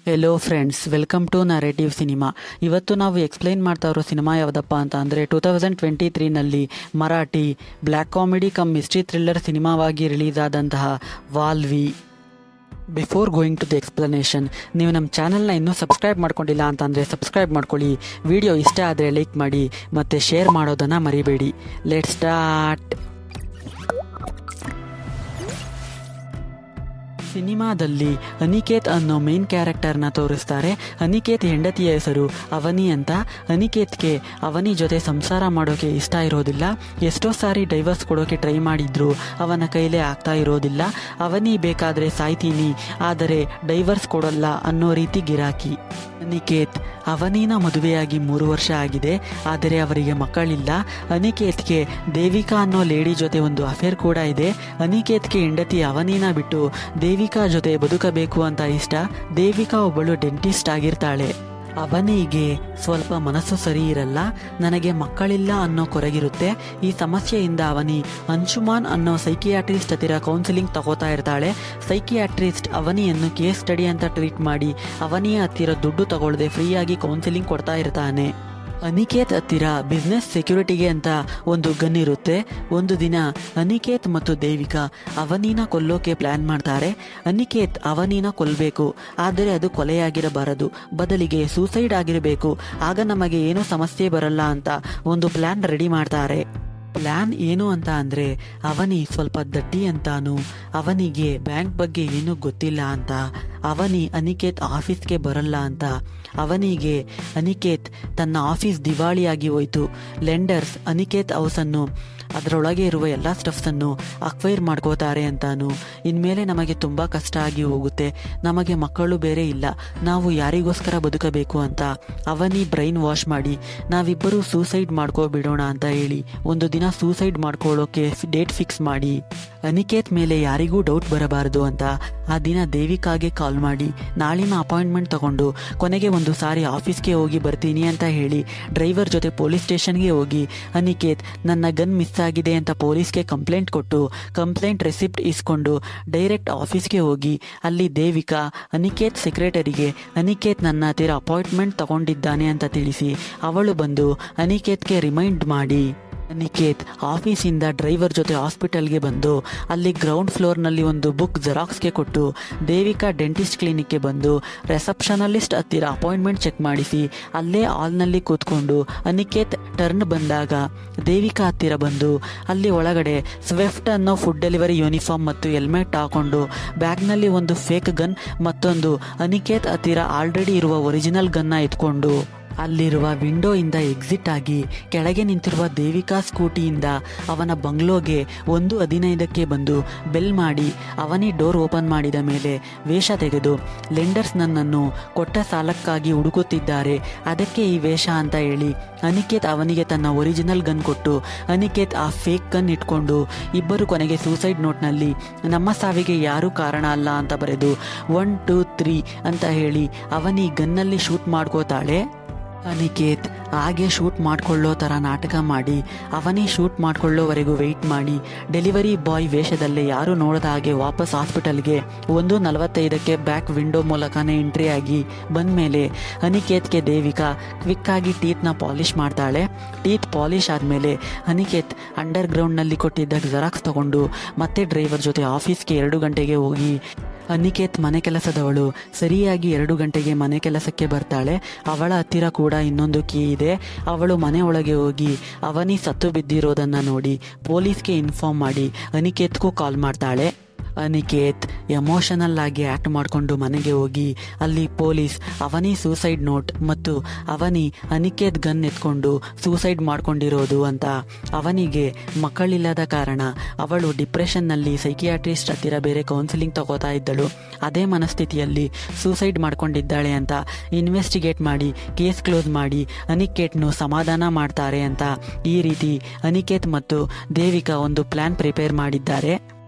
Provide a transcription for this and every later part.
hello friends welcome to narrative cinema ಇವತ್ತು ನಾವು explain ಮಾಡ್ತಾ ಇರೋ ಸಿನಿಮಾ ಯಾವುದಪ್ಪ ಅಂತ ಅಂದರೆ ಟೂ ತೌಸಂಡ್ ಟ್ವೆಂಟಿ ತ್ರೀನಲ್ಲಿ Marathi black comedy cum mystery thriller ಸಿನಿಮಾವಾಗಿ ರಿಲೀಸ್ ಆದಂತಹ Vaalvi before going to the explanation ನೀವು ನಮ್ಮ ಚಾನಲ್ನ ಇನ್ನೂ ಸಬ್ಸ್ಕ್ರೈಬ್ ಮಾಡ್ಕೊಂಡಿಲ್ಲ ಅಂತಂದರೆ ಸಬ್ಸ್ಕ್ರೈಬ್ ಮಾಡ್ಕೊಳ್ಳಿ ವಿಡಿಯೋ ಇಷ್ಟ ಆದರೆ ಲೈಕ್ ಮಾಡಿ ಮತ್ತು ಶೇರ್ ಮಾಡೋದನ್ನು ಮರಿಬೇಡಿ ಲೆಟ್ ಸ್ಟಾರ್ಟ್ ಸಿನಿಮಾದಲ್ಲಿ ಅನಿಕೇತ್ ಅನ್ನೋ ಮೇನ್ ಕ್ಯಾರೆಕ್ಟರ್ನ ತೋರಿಸ್ತಾರೆ ಅನಿಕೇತ್ ಹೆಂಡತಿಯ ಹೆಸರು ಅವನಿ ಅಂತ ಅನಿಕೇತ್ಗೆ ಅವನಿ ಜೊತೆ ಸಂಸಾರ ಮಾಡೋಕೆ ಇಷ್ಟ ಇರೋದಿಲ್ಲ ಎಷ್ಟೋ ಸಾರಿ ಡೈವರ್ಸ್ ಕೊಡೋಕೆ ಟ್ರೈ ಮಾಡಿದ್ರು ಅವನ ಕೈಲೇ ಆಗ್ತಾ ಇರೋದಿಲ್ಲ ಅವನಿ ಬೇಕಾದರೆ ಸಾಯ್ತೀನಿ ಆದರೆ ಡೈವರ್ಸ್ ಕೊಡಲ್ಲ ಅನ್ನೋ ರೀತಿ ಗಿರಾಕಿ ಅನಿಕೇತ್ ಅವನಿನ ಮದುವೆಯಾಗಿ ಮೂರು ವರ್ಷ ಆಗಿದೆ ಆದರೆ ಅವರಿಗೆ ಮಕ್ಕಳಿಲ್ಲ ಅನಿಕೇತ್ಗೆ ದೇವಿಕಾ ಅನ್ನೋ ಲೇಡಿ ಜೊತೆ ಒಂದು ಅಫೇರ್ ಕೂಡ ಇದೆ ಅನಿಕೇತ್ಗೆ ಹೆಂಡತಿ ಅವನಿನ ಬಿಟ್ಟು ದೇವಿಕಾ ಜೊತೆ ಬದುಕಬೇಕು ಅಂತ ಇಷ್ಟ ದೇವಿಕಾ ಒಬ್ಬಳು ಡೆಂಟಿಸ್ಟ್ ಆಗಿರ್ತಾಳೆ ಅವನಿಗೆ ಸ್ವಲ್ಪ ಮನಸ್ಸು ಸರಿ ಇರಲ್ಲ ನನಗೆ ಮಕ್ಕಳಿಲ್ಲ ಅನ್ನೋ ಕೊರಗಿರುತ್ತೆ ಈ ಸಮಸ್ಯೆಯಿಂದ ಅವನಿ ಅಂಶುಮಾನ್ ಅನ್ನೋ ಸೈಕಿಯಾಟ್ರಿಸ್ಟ್ ಹತ್ತಿರ ಕೌನ್ಸಿಲಿಂಗ್ ತಗೋತಾ ಇರ್ತಾಳೆ ಸೈಕಿಯಾಟ್ರಿಸ್ಟ್ ಅವನಿಯನ್ನು ಕೇಸ್ ಸ್ಟಡಿ ಅಂತ ಟ್ರೀಟ್ ಮಾಡಿ ಅವನಿಯ ಹತ್ತಿರ ದುಡ್ಡು ತಗೊಳ್ಳದೆ ಫ್ರೀಯಾಗಿ ಕೌನ್ಸಿಲಿಂಗ್ ಕೊಡ್ತಾ ಇರ್ತಾನೆ ಅನಿಕೇತ್ ಹತ್ತಿರ ಬಿಸ್ನೆಸ್ ಸೆಕ್ಯೂರಿಟಿಗೆ ಅಂತ ಒಂದು ಗನ್ ಇರುತ್ತೆ ಒಂದು ದಿನ ಅನಿಕೇತ್ ಮತ್ತು ದೇವಿಕಾ ಅವನಿನ ಕೊಲ್ಲೋಕೆ ಪ್ಲಾನ್ ಮಾಡ್ತಾರೆ ಅನಿಕೇತ್ ಅವನಿನ ಕೊಲ್ಲಬೇಕು ಆದರೆ ಅದು ಕೊಲೆಯಾಗಿರಬಾರದು ಬದಲಿಗೆ ಸೂಸೈಡ್ ಆಗಿರಬೇಕು ಆಗ ನಮಗೆ ಏನೂ ಸಮಸ್ಯೆ ಬರಲ್ಲ ಅಂತ ಒಂದು ಪ್ಲಾನ್ ರೆಡಿ ಮಾಡ್ತಾರೆ ಪ್ಲ್ಯಾನ್ ಏನು ಅಂತ ಅಂದರೆ ಅವನಿ ಸ್ವಲ್ಪ ದಡ್ಡಿ ಅಂತಾನು ಅವನಿಗೆ ಬ್ಯಾಂಕ್ ಬಗ್ಗೆ ಏನೂ ಗೊತ್ತಿಲ್ಲ ಅಂತ ಅವನಿ ಅನಿಕೇತ್ ಆಫೀಸ್ಗೆ ಬರಲ್ಲ ಅಂತ ಅವನಿಗೆ ಅನಿಕೇತ್ ತನ್ನ ಆಫೀಸ್ ದಿವಾಳಿಯಾಗಿ ಹೋಯಿತು ಲೆಂಡರ್ಸ್ ಅನಿಕೇತ್ ಹೌಸನ್ನು ಅದರೊಳಗೆ ಇರುವ ಎಲ್ಲ ಸ್ಟಫ್ಸನ್ನು ಅಕ್ವೈರ್ ಮಾಡ್ಕೋತಾರೆ ಅಂತಾನು ಇನ್ಮೇಲೆ ನಮಗೆ ತುಂಬ ಕಷ್ಟ ಆಗಿ ಹೋಗುತ್ತೆ ನಮಗೆ ಮಕ್ಕಳು ಬೇರೆ ಇಲ್ಲ ನಾವು ಯಾರಿಗೋಸ್ಕರ ಬದುಕಬೇಕು ಅಂತ ಅವನಿ ಬ್ರೈನ್ ವಾಶ್ ಮಾಡಿ ನಾವಿಬ್ಬರು ಸೂಸೈಡ್ ಮಾಡ್ಕೋಬಿಡೋಣ ಅಂತ ಹೇಳಿ ಒಂದು ದಿನ ಸೂಸೈಡ್ ಮಾಡ್ಕೊಳ್ಳೋಕೆ ಡೇಟ್ ಫಿಕ್ಸ್ ಮಾಡಿ ಅನಿಕೇತ್ ಮೇಲೆ ಯಾರಿಗೂ ಡೌಟ್ ಬರಬಾರದು ಅಂತ ಆ ದಿನ ದೇವಿಕಾಗೆ ಕಾಲ್ ಮಾಡಿ ನಾಳಿನ ಅಪಾಯಿಂಟ್ಮೆಂಟ್ ತಗೊಂಡು ಕೊನೆಗೆ ಒಂದು ಸಾರಿ ಆಫೀಸ್ಗೆ ಹೋಗಿ ಬರ್ತೀನಿ ಅಂತ ಹೇಳಿ ಡ್ರೈವರ್ ಜೊತೆ ಪೊಲೀಸ್ ಸ್ಟೇಷನ್ಗೆ ಹೋಗಿ ಅನಿಕೇತ್ ನನ್ನ ಗನ್ ಮಿಸ್ ಆಗಿದೆ ಅಂತ ಪೊಲೀಸ್ಗೆ ಕಂಪ್ಲೇಂಟ್ ಕೊಟ್ಟು ಕಂಪ್ಲೇಂಟ್ ರೆಸಿಪ್ಟ್ ಇಸ್ಕೊಂಡು ಡೈರೆಕ್ಟ್ ಆಫೀಸ್ಗೆ ಹೋಗಿ ಅಲ್ಲಿ ದೇವಿಕಾ ಅನಿಕೇತ್ ಸೆಕ್ರೆಟರಿಗೆ ಅನಿಕೇತ್ ನನ್ನ ಹತ್ತಿರ ಅಪಾಯಿಂಟ್ಮೆಂಟ್ ತಗೊಂಡಿದ್ದಾನೆ ಅಂತ ತಿಳಿಸಿ ಅವಳು ಬಂದು ಅನಿಕೇತ್ಗೆ ರಿಮೈಂಡ್ ಮಾಡಿ ಅನಿಕೇತ್ ಆಫೀಸಿಂದ ಡ್ರೈವರ್ ಜೊತೆ ಹಾಸ್ಪಿಟಲ್ಗೆ ಬಂದು ಅಲ್ಲಿ ಗ್ರೌಂಡ್ ಫ್ಲೋರ್ನಲ್ಲಿ ಒಂದು ಬುಕ್ ಜೆರಾಕ್ಸ್ಗೆ ಕೊಟ್ಟು ದೇವಿಕಾ ಡೆಂಟಿಸ್ಟ್ ಕ್ಲಿನಿಕ್ಗೆ ಬಂದು ರೆಸೆಪ್ಷನಲಿಸ್ಟ್ ಹತ್ತಿರ ಅಪಾಯಿಂಟ್ಮೆಂಟ್ ಚೆಕ್ ಮಾಡಿಸಿ ಅಲ್ಲೇ ಹಾಲ್ನಲ್ಲಿ ಕೂತ್ಕೊಂಡು ಅನಿಕೇತ್ ಟರ್ನ್ ಬಂದಾಗ ದೇವಿಕಾ ಹತ್ತಿರ ಬಂದು ಅಲ್ಲಿ ಒಳಗಡೆ ಸ್ವಿಫ್ಟ್ ಅನ್ನೋ ಫುಡ್ ಡೆಲಿವರಿ ಯೂನಿಫಾರ್ಮ್ ಮತ್ತು ಹೆಲ್ಮೆಟ್ ಹಾಕೊಂಡು ಬ್ಯಾಗ್ನಲ್ಲಿ ಒಂದು ಫೇಕ್ ಗನ್ ಮತ್ತೊಂದು ಅನಿಕೇತ್ ಹತ್ತಿರ ಆಲ್ರೆಡಿ ಇರುವ ಒರಿಜಿನಲ್ ಗನ್ನ ಎತ್ಕೊಂಡು ಅಲ್ಲಿರುವ ವಿಂಡೋ ಇಂದ ಎಕ್ಸಿಟ್ ಆಗಿ ಕೆಳಗೆ ನಿಂತಿರುವ ದೇವಿಕಾ ಸ್ಕೂಟಿಯಿಂದ ಅವನ ಬಂಗ್ಲೋಗೆ ಒಂದು ಹದಿನೈದಕ್ಕೆ ಬಂದು ಬೆಲ್ ಮಾಡಿ ಅವನೇ ಡೋರ್ ಓಪನ್ ಮಾಡಿದ ಮೇಲೆ ವೇಷ ತೆಗೆದು ಲೆಂಡರ್ಸ್ ನನ್ನನ್ನು ಕೊಟ್ಟ ಸಾಲಕ್ಕಾಗಿ ಹುಡುಕುತ್ತಿದ್ದಾರೆ ಅದಕ್ಕೆ ಈ ವೇಷ ಅಂತ ಹೇಳಿ ಅನಿಕೇತ್ ಅವನಿಗೆ ತನ್ನ ಒರಿಜಿನಲ್ ಗನ್ ಕೊಟ್ಟು ಅನಿಕೇತ್ ಆ ಫೇಕ್ ಗನ್ ಇಟ್ಕೊಂಡು ಇಬ್ಬರು ಕೊನೆಗೆ ಸೂಸೈಡ್ ನೋಟ್ನಲ್ಲಿ ನಮ್ಮ ಸಾವಿಗೆ ಯಾರೂ ಕಾರಣ ಅಲ್ಲ ಅಂತ ಬರೆದು ಒನ್ ಟೂ ತ್ರೀ ಅಂತ ಹೇಳಿ ಅವನಿ ಗನ್ನಲ್ಲಿ ಶೂಟ್ ಮಾಡ್ಕೋತಾಳೆ ಅನಿಕೇತ್ ಹಾಗೆ ಶೂಟ್ ಮಾಡ್ಕೊಳ್ಳೋ ಥರ ನಾಟಕ ಮಾಡಿ ಅವನೇ ಶೂಟ್ ಮಾಡ್ಕೊಳ್ಳೋವರೆಗೂ ವೆಯ್ಟ್ ಮಾಡಿ ಡೆಲಿವರಿ ಬಾಯ್ ವೇಷದಲ್ಲೇ ಯಾರು ನೋಡದ ಹಾಗೆ ವಾಪಸ್ ಹಾಸ್ಪಿಟಲ್ಗೆ ಒಂದು ನಲವತ್ತೈದಕ್ಕೆ ಬ್ಯಾಕ್ ವಿಂಡೋ ಮೂಲಕನೇ ಎಂಟ್ರಿ ಆಗಿ ಬಂದಮೇಲೆ ಅನಿಕೇತ್ಗೆ ದೇವಿಕಾ ಕ್ವಿಕ್ಕಾಗಿ ಟೀತ್ನ ಪಾಲಿಷ್ ಮಾಡ್ತಾಳೆ ಟೀತ್ ಪಾಲಿಷ್ ಆದಮೇಲೆ ಅನಿಕೇತ್ ಅಂಡರ್ ಗ್ರೌಂಡ್ನಲ್ಲಿ ಕೊಟ್ಟಿದ್ದ ಜೆರಾಕ್ಸ್ ತಗೊಂಡು ಮತ್ತೆ ಡ್ರೈವರ್ ಜೊತೆ ಆಫೀಸ್ಗೆ ಎರಡು ಗಂಟೆಗೆ ಹೋಗಿ ಅನಿಕೇತ್ ಮನೆ ಕೆಲಸದವಳು ಸರಿಯಾಗಿ ಎರಡು ಗಂಟೆಗೆ ಮನೆ ಕೆಲಸಕ್ಕೆ ಬರ್ತಾಳೆ ಅವಳ ಹತ್ತಿರ ಕೂಡ ಇನ್ನೊಂದು ಕೀ ಇದೆ ಅವಳು ಮನೆ ಒಳಗೆ ಹೋಗಿ ಅವನಿ ಸತ್ತು ಬಿದ್ದಿರೋದನ್ನು ನೋಡಿ ಪೊಲೀಸ್ಗೆ ಇನ್ಫಾರ್ಮ್ ಮಾಡಿ ಅನಿಕೇತ್ಗೂ ಕಾಲ್ ಮಾಡ್ತಾಳೆ ಅನಿಕೇತ್ ಎಮೋಷನಲ್ ಆಗಿ ಆ್ಯಕ್ಟ್ ಮಾಡಿಕೊಂಡು ಮನೆಗೆ ಹೋಗಿ ಅಲ್ಲಿ ಪೊಲೀಸ್ ಅವನಿ ಸೂಸೈಡ್ ನೋಟ್ ಮತ್ತು ಅವನಿ ಅನಿಕೇತ್ ಗನ್ ಎತ್ಕೊಂಡು ಸೂಸೈಡ್ ಮಾಡ್ಕೊಂಡಿರೋದು ಅಂತ ಅವನಿಗೆ ಮಕ್ಕಳಿಲ್ಲದ ಕಾರಣ ಅವಳು ಡಿಪ್ರೆಷನ್ನಲ್ಲಿ ಸೈಕಿಯಾಟ್ರಿಸ್ಟ್ ಹತ್ತಿರ ಬೇರೆ ಕೌನ್ಸಿಲಿಂಗ್ ತಗೋತಾ ಇದ್ದಳು ಅದೇ ಮನಸ್ಥಿತಿಯಲ್ಲಿ ಸೂಸೈಡ್ ಮಾಡ್ಕೊಂಡಿದ್ದಾಳೆ ಅಂತ ಇನ್ವೆಸ್ಟಿಗೇಟ್ ಮಾಡಿ ಕೇಸ್ ಕ್ಲೋಸ್ ಮಾಡಿ ಅನಿಕೇಟ್ನು ಸಮಾಧಾನ ಮಾಡ್ತಾರೆ ಅಂತ ಈ ರೀತಿ ಅನಿಕೇತ್ ಮತ್ತು ದೇವಿಕಾ ಒಂದು ಪ್ಲ್ಯಾನ್ ಪ್ರಿಪೇರ್ ಮಾಡಿದ್ದಾರೆ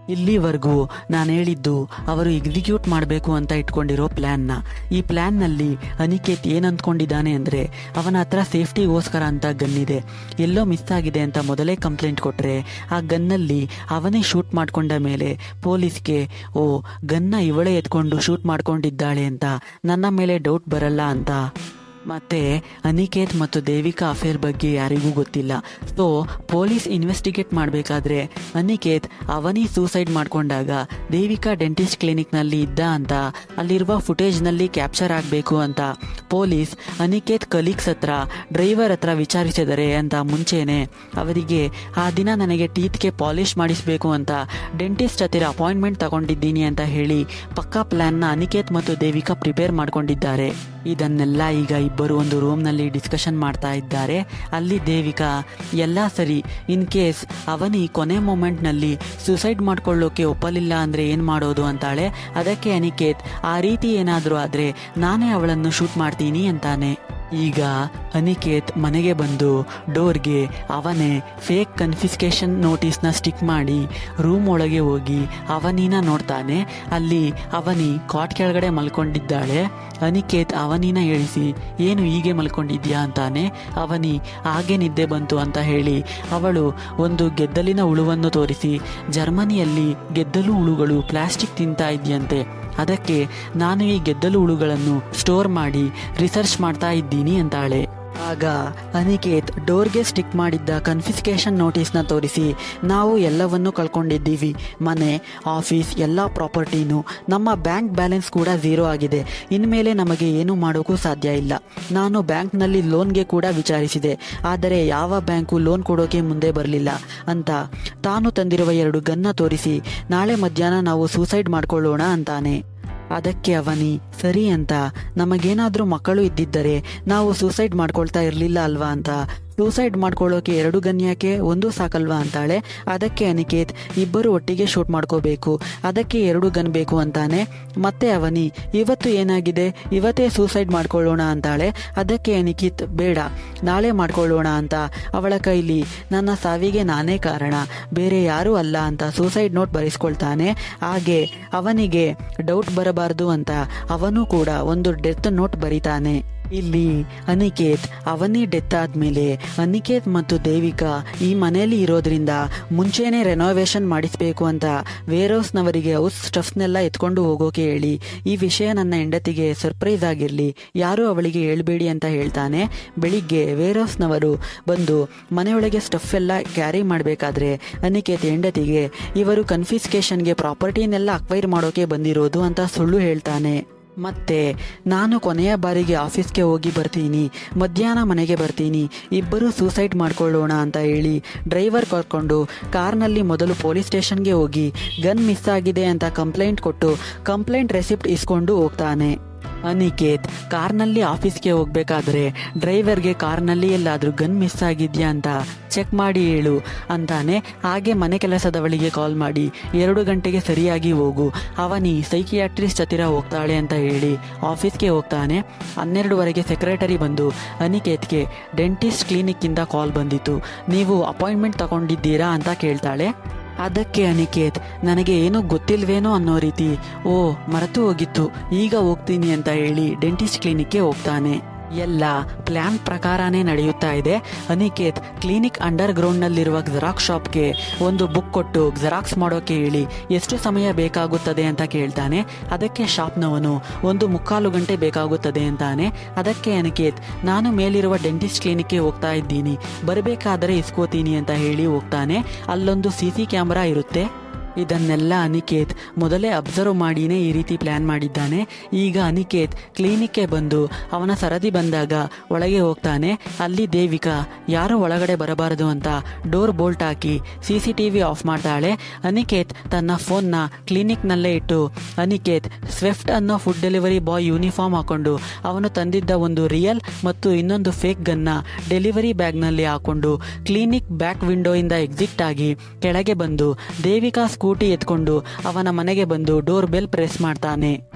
ಇಲ್ಲಿವರೆಗೂ ನಾನು ಹೇಳಿದ್ದು ಅವರು ಎಕ್ಸಿಕ್ಯೂಟ್ ಮಾಡಬೇಕು ಅಂತ ಇಟ್ಕೊಂಡಿರೋ ಪ್ಲ್ಯಾನ್ನ ಈ ಪ್ಲ್ಯಾನ್ನಲ್ಲಿ ಅನಿಕೇತ್ ಏನು ಅಂದ್ಕೊಂಡಿದ್ದಾನೆ ಅಂದರೆ ಅವನ ಹತ್ರ ಸೇಫ್ಟಿಗೋಸ್ಕರ ಅಂತ ಗನ್ ಇದೆ ಎಲ್ಲೋ ಮಿಸ್ ಆಗಿದೆ ಅಂತ ಮೊದಲೇ ಕಂಪ್ಲೇಂಟ್ ಕೊಟ್ಟರೆ ಆ ಗನ್ನಲ್ಲಿ ಅವನೇ ಶೂಟ್ ಮಾಡ್ಕೊಂಡ ಮೇಲೆ ಪೊಲೀಸ್ಗೆ ಓ ಗನ್ನ ಇವಳೇ ಎತ್ಕೊಂಡು ಶೂಟ್ ಮಾಡ್ಕೊಂಡಿದ್ದಾಳೆ ಅಂತ ನನ್ನ ಮೇಲೆ ಡೌಟ್ ಬರಲ್ಲ ಅಂತ ಮತ್ತೆ ಅನಿಕೇತ್ ಮತ್ತು ದೇವಿಕಾ ಅಫೇರ್ ಬಗ್ಗೆ ಯಾರಿಗೂ ಗೊತ್ತಿಲ್ಲ ಸೊ ಪೊಲೀಸ್ ಇನ್ವೆಸ್ಟಿಗೇಟ್ ಮಾಡಬೇಕಾದ್ರೆ ಅನಿಕೇತ್ ಅವನಿ ಸೂಸೈಡ್ ಮಾಡ್ಕೊಂಡಾಗ ದೇವಿಕಾ ಡೆಂಟಿಸ್ಟ್ ಕ್ಲಿನಿಕ್ನಲ್ಲಿ ಇದ್ದ ಅಂತ ಅಲ್ಲಿರುವ ಫುಟೇಜ್ನಲ್ಲಿ ಕ್ಯಾಪ್ಚರ್ ಆಗಬೇಕು ಅಂತ ಪೊಲೀಸ್ ಅನಿಕೇತ್ ಕಲೀಗ್ಸ್ ಹತ್ರ ಡ್ರೈವರ್ ಹತ್ರ ವಿಚಾರಿಸಿದರೆ ಅಂತ ಮುಂಚೆನೆ ಅವರಿಗೆ ಆ ದಿನ ನನಗೆ ಟೀತ್ಗೆ ಪಾಲಿಶ್ ಮಾಡಿಸಬೇಕು ಅಂತ ಡೆಂಟಿಸ್ಟ್ ಹತ್ತಿರ ಅಪಾಯಿಂಟ್ಮೆಂಟ್ ತಗೊಂಡಿದ್ದೀನಿ ಅಂತ ಹೇಳಿ ಪಕ್ಕಾ ಪ್ಲ್ಯಾನ್ನ ಅನಿಕೇತ್ ಮತ್ತು ದೇವಿಕಾ ಪ್ರಿಪೇರ್ ಮಾಡ್ಕೊಂಡಿದ್ದಾರೆ ಇದನ್ನೆಲ್ಲ ಈಗ ಇಬ್ಬರು ಒಂದು ರೂಮ್ನಲ್ಲಿ ಡಿಸ್ಕಷನ್ ಮಾಡ್ತಾ ಇದ್ದಾರೆ ಅಲ್ಲಿ ದೇವಿಕಾ ಎಲ್ಲ ಸರಿ ಇನ್ ಕೇಸ್ ಅವನಿ ಕೊನೆ ಮೂಮೆಂಟ್ನಲ್ಲಿ ಸುಸೈಡ್ ಮಾಡ್ಕೊಳ್ಳೋಕೆ ಒಪ್ಪಲಿಲ್ಲ ಅಂದರೆ ಏನು ಮಾಡೋದು ಅಂತಾಳೆ ಅದಕ್ಕೆ ಅನಿಕೇತ್ ಆ ರೀತಿ ಏನಾದರೂ ಆದರೆ ನಾನೇ ಅವಳನ್ನು ಶೂಟ್ ಮಾಡ್ತೀನಿ ಅಂತಾನೆ ಈಗ ಅನಿಕೇತ್ ಮನೆಗೆ ಬಂದು ಡೋರ್ಗೆ ಅವನೇ ಫೇಕ್ ಕನ್ಫಿಸ್ಕೇಶನ್ ನೋಟಿಸ್ನ ಸ್ಟಿಕ್ ಮಾಡಿ ರೂಮ್ ಒಳಗೆ ಹೋಗಿ ಅವನಿನ ನೋಡ್ತಾನೆ ಅಲ್ಲಿ ಅವನಿ ಕಾಟ್ ಕೆಳಗಡೆ ಮಲ್ಕೊಂಡಿದ್ದಾಳೆ ಅನಿಕೇತ್ ಅವನಿನ ಹೇಳಿಸಿ ಏನು ಹೀಗೆ ಮಲ್ಕೊಂಡಿದ್ಯಾ ಅಂತಾನೆ ಅವನಿ ಹಾಗೆ ನಿದ್ದೆ ಬಂತು ಅಂತ ಹೇಳಿ ಅವಳು ಒಂದು ಗೆದ್ದಲಿನ ಹುಳುವನ್ನು ತೋರಿಸಿ ಜರ್ಮನಿಯಲ್ಲಿ ಗೆದ್ದಲು ಹುಳುಗಳು ಪ್ಲಾಸ್ಟಿಕ್ ತಿಂತಾ ಇದೆಯಂತೆ ಅದಕ್ಕೆ ನಾನು ಈ ಗೆದ್ದಲು ಹುಳುಗಳನ್ನು ಸ್ಟೋರ್ ಮಾಡಿ ರಿಸರ್ಚ್ ಮಾಡ್ತಾ ಇದ್ದೀನಿ ಅಂತಾಳೆ ಆಗ ಅನಿಕೇತ್ ಡೋರ್ಗೆ ಸ್ಟಿಕ್ ಮಾಡಿದ್ದ ಕನ್ಫಿಸ್ಕೇಶನ್ ನೋಟಿಸ್ನ ತೋರಿಸಿ ನಾವು ಎಲ್ಲವನ್ನೂ ಕಳ್ಕೊಂಡಿದ್ದೀವಿ ಮನೆ ಆಫೀಸ್ ಎಲ್ಲ ಪ್ರಾಪರ್ಟಿನೂ ನಮ್ಮ ಬ್ಯಾಂಕ್ ಬ್ಯಾಲೆನ್ಸ್ ಕೂಡ ಝೀರೋ ಆಗಿದೆ ಇನ್ಮೇಲೆ ನಮಗೆ ಏನು ಮಾಡೋಕ್ಕೂ ಸಾಧ್ಯ ಇಲ್ಲ ನಾನು ಬ್ಯಾಂಕ್ನಲ್ಲಿ ಲೋನ್ಗೆ ಕೂಡ ವಿಚಾರಿಸಿದೆ ಆದರೆ ಯಾವ ಬ್ಯಾಂಕು ಲೋನ್ ಕೊಡೋಕೆ ಮುಂದೆ ಬರಲಿಲ್ಲ ಅಂತ ತಾನು ತಂದಿರುವ ಎರಡು ಗನ್ನ ತೋರಿಸಿ ನಾಳೆ ಮಧ್ಯಾಹ್ನ ನಾವು ಸೂಸೈಡ್ ಮಾಡ್ಕೊಳ್ಳೋಣ ಅಂತಾನೆ ಅದಕ್ಕೆ ಅವನಿ ಸರಿ ಅಂತ ನಮಗೇನಾದರೂ ಮಕ್ಕಳು ಇದ್ದಿದ್ದರೆ ನಾವು ಸೂಸೈಡ್ ಮಾಡ್ಕೊಳ್ತಾ ಇರಲಿಲ್ಲ ಅಲ್ವಾ ಅಂತ ಸೂಸೈಡ್ ಮಾಡ್ಕೊಳ್ಳೋಕೆ ಎರಡು ಗನ್ಯಾಕೆ ಒಂದು ಸಾಕಲ್ವಾ ಅಂತಾಳೆ ಅದಕ್ಕೆ ಅನಿಕೇತ್ ಇಬ್ಬರು ಒಟ್ಟಿಗೆ ಶೂಟ್ ಮಾಡ್ಕೋಬೇಕು ಅದಕ್ಕೆ ಎರಡು ಗನ್ ಬೇಕು ಅಂತಾನೆ ಮತ್ತೆ ಅವನಿ ಇವತ್ತು ಏನಾಗಿದೆ ಇವತ್ತೇ ಸೂಸೈಡ್ ಮಾಡ್ಕೊಳ್ಳೋಣ ಅಂತಾಳೆ ಅದಕ್ಕೆ ಅನಿಕಿತ್ ಬೇಡ ನಾಳೆ ಮಾಡ್ಕೊಳ್ಳೋಣ ಅಂತ ಅವಳ ಕೈಲಿ ನನ್ನ ಸಾವಿಗೆ ನಾನೇ ಕಾರಣ ಬೇರೆ ಯಾರೂ ಅಲ್ಲ ಅಂತ ಸೂಸೈಡ್ ನೋಟ್ ಬರೆಸ್ಕೊಳ್ತಾನೆ ಹಾಗೆ ಅವನಿಗೆ ಡೌಟ್ ಬರಬಾರ್ದು ಅಂತ ಅವನು ಕೂಡ ಒಂದು ಡೆತ್ ನೋಟ್ ಬರೀತಾನೆ ಇಲ್ಲಿ ಅನಿಕೇತ್ ಅವನಿ ಡೆತ್ ಆದ್ಮೇಲೆ ಅನಿಕೇತ್ ಮತ್ತು ದೇವಿಕಾ ಈ ಮನೆಯಲ್ಲಿ ಇರೋದ್ರಿಂದ ಮುಂಚೆನೆ ರೆನೋವೇಷನ್ ಮಾಡಿಸ್ಬೇಕು ಅಂತ ವೇರ್ ಹೌಸ್ನವರಿಗೆ ಹೌಸ್ ಸ್ಟಫ್ನೆಲ್ಲ ಎತ್ಕೊಂಡು ಹೋಗೋಕೆ ಹೇಳಿ ಈ ವಿಷಯ ನನ್ನ ಹೆಂಡತಿಗೆ ಸರ್ಪ್ರೈಸ್ ಆಗಿರಲಿ ಯಾರೂ ಅವಳಿಗೆ ಹೇಳ್ಬೇಡಿ ಅಂತ ಹೇಳ್ತಾನೆ ಬೆಳಿಗ್ಗೆ ವೇರ್ ಹೌಸ್ನವರು ಬಂದು ಮನೆಯೊಳಗೆ ಸ್ಟಫ್ ಎಲ್ಲ ಕ್ಯಾರಿ ಮಾಡಬೇಕಾದ್ರೆ ಅನಿಕೇತ್ ಹೆಂಡತಿಗೆ ಇವರು ಕನ್ಫಿಸ್ಕೇಷನ್ಗೆ ಪ್ರಾಪರ್ಟಿನೆಲ್ಲ ಅಕ್ವೈರ್ ಮಾಡೋಕೆ ಬಂದಿರೋದು ಅಂತ ಸುಳ್ಳು ಹೇಳ್ತಾನೆ ಮತ್ತೆ ನಾನು ಕೊನೆಯ ಬಾರಿಗೆ ಆಫೀಸ್ಗೆ ಹೋಗಿ ಬರ್ತೀನಿ ಮಧ್ಯಾಹ್ನ ಮನೆಗೆ ಬರ್ತೀನಿ ಇಬ್ಬರು ಸೂಸೈಡ್ ಮಾಡ್ಕೊಳ್ಳೋಣ ಅಂತ ಹೇಳಿ ಡ್ರೈವರ್ ಕರ್ಕೊಂಡು ಕಾರ್ನಲ್ಲಿ ಮೊದಲು ಪೊಲೀಸ್ ಸ್ಟೇಷನ್ಗೆ ಹೋಗಿ ಗನ್ ಮಿಸ್ ಆಗಿದೆ ಅಂತ ಕಂಪ್ಲೇಂಟ್ ಕೊಟ್ಟು ಕಂಪ್ಲೇಂಟ್ ರೆಸಿಪ್ಟ್ ಇಸ್ಕೊಂಡು ಹೋಗ್ತಾನೆ ಅನಿಕೇತ್ ಕಾರ್ನಲ್ಲಿ ಆಫೀಸ್ಗೆ ಹೋಗ್ಬೇಕಾದ್ರೆ ಡ್ರೈವರ್ಗೆ ಕಾರ್ನಲ್ಲಿ ಎಲ್ಲಾದರೂ ಗನ್ ಮಿಸ್ ಆಗಿದ್ಯಾ ಅಂತ ಚೆಕ್ ಮಾಡಿ ಹೇಳು ಅಂತಾನೆ ಹಾಗೆ ಮನೆ ಕೆಲಸದವಳಿಗೆ ಕಾಲ್ ಮಾಡಿ ಎರಡು ಗಂಟೆಗೆ ಸರಿಯಾಗಿ ಹೋಗು ಅವನಿ ಸೈಕಿಯಾಟ್ರಿಸ್ಟ್ ಹತ್ತಿರ ಹೋಗ್ತಾಳೆ ಅಂತ ಹೇಳಿ ಆಫೀಸ್ಗೆ ಹೋಗ್ತಾನೆ ಹನ್ನೆರಡುವರೆಗೆ ಸೆಕ್ರೆಟರಿ ಬಂದು ಅನಿಕೇತ್ಗೆ ಡೆಂಟಿಸ್ಟ್ ಕ್ಲಿನಿಕ್ಕಿಂದ ಕಾಲ್ ಬಂದಿತ್ತು ನೀವು ಅಪಾಯಿಂಟ್ಮೆಂಟ್ ತಗೊಂಡಿದ್ದೀರಾ ಅಂತ ಕೇಳ್ತಾಳೆ ಅದಕ್ಕೆ ಅನಿಕೇತ್ ನನಗೆ ಏನೂ ಗೊತ್ತಿಲ್ವೇನೋ ಅನ್ನೋ ರೀತಿ ಓ ಮರೆತು ಹೋಗಿತ್ತು ಈಗ ಹೋಗ್ತೀನಿ ಅಂತ ಹೇಳಿ ಡೆಂಟಿಸ್ಟ್ ಕ್ಲಿನಿಕ್ಗೆ ಹೋಗ್ತಾನೆ ಎಲ್ಲ ಪ್ಲ್ಯಾನ್ ಪ್ರಕಾರನೇ ನಡೆಯುತ್ತಾ ಇದೆ ಅನಿಕೇತ್ ಕ್ಲಿನಿಕ್ ಅಂಡರ್ ಗ್ರೌಂಡ್ನಲ್ಲಿರುವ ಜೆರಾಕ್ಸ್ ಶಾಪ್ಗೆ ಒಂದು ಬುಕ್ ಕೊಟ್ಟು ಜೆರಾಕ್ಸ್ ಮಾಡೋಕೆ ಹೇಳಿ ಎಷ್ಟು ಸಮಯ ಬೇಕಾಗುತ್ತದೆ ಅಂತ ಕೇಳ್ತಾನೆ ಅದಕ್ಕೆ ಶಾಪ್ನವನು ಒಂದು ಮುಕ್ಕಾಲು ಗಂಟೆ ಬೇಕಾಗುತ್ತದೆ ಅಂತಾನೆ ಅದಕ್ಕೆ ಅನಿಕೇತ್ ನಾನು ಮೇಲಿರುವ ಡೆಂಟಿಸ್ಟ್ ಕ್ಲಿನಿಕ್ಗೆ ಹೋಗ್ತಾ ಇದ್ದೀನಿ ಬರಬೇಕಾದರೆ ಇಸ್ಕೋತೀನಿ ಅಂತ ಹೇಳಿ ಹೋಗ್ತಾನೆ ಅಲ್ಲೊಂದು ಸಿ ಸಿ ಕ್ಯಾಮ್ರಾ ಇರುತ್ತೆ ಇದನ್ನೆಲ್ಲ ಅನಿಕೇತ್ ಮೊದಲೇ ಅಬ್ಸರ್ವ್ ಮಾಡಿನೇ ಈ ರೀತಿ ಪ್ಲ್ಯಾನ್ ಮಾಡಿದ್ದಾನೆ ಈಗ ಅನಿಕೇತ್ ಕ್ಲಿನಿಕ್ಗೆ ಬಂದು ಅವನ ಸರದಿ ಬಂದಾಗ ಒಳಗೆ ಹೋಗ್ತಾನೆ ಅಲ್ಲಿ ದೇವಿಕಾ ಯಾರೂ ಒಳಗಡೆ ಬರಬಾರದು ಅಂತ ಡೋರ್ ಬೋಲ್ಟ್ ಹಾಕಿ C C T V off ಮಾಡ್ತಾಳೆ ಅನಿಕೇತ್ ತನ್ನ ಫೋನ್ನ ಕ್ಲಿನಿಕ್ನಲ್ಲೇ ಇಟ್ಟು ಅನಿಕೇತ್ ಸ್ವಿಫ್ಟ್ ಅನ್ನೋ ಫುಡ್ ಡೆಲಿವರಿ ಬಾಯ್ ಯೂನಿಫಾರ್ಮ್ ಹಾಕೊಂಡು ಅವನು ತಂದಿದ್ದ ಒಂದು ರಿಯಲ್ ಮತ್ತು ಇನ್ನೊಂದು ಫೇಕ್ ಗನ್ನ ಡೆಲಿವರಿ ಬ್ಯಾಗ್ನಲ್ಲಿ ಹಾಕೊಂಡು ಕ್ಲಿನಿಕ್ ಬ್ಯಾಕ್ ವಿಂಡೋಯಿಂದ ಎಕ್ಸಿಟ್ ಆಗಿ ಕೆಳಗೆ ಬಂದು ದೇವಿಕಾ ಸ್ಕೂಟಿ ಎತ್ಕೊಂಡು ಅವನ ಮನೆಗೆ ಬಂದು ಡೋರ್ ಬೆಲ್ ಪ್ರೆಸ್ ಮಾಡ್ತಾನೆ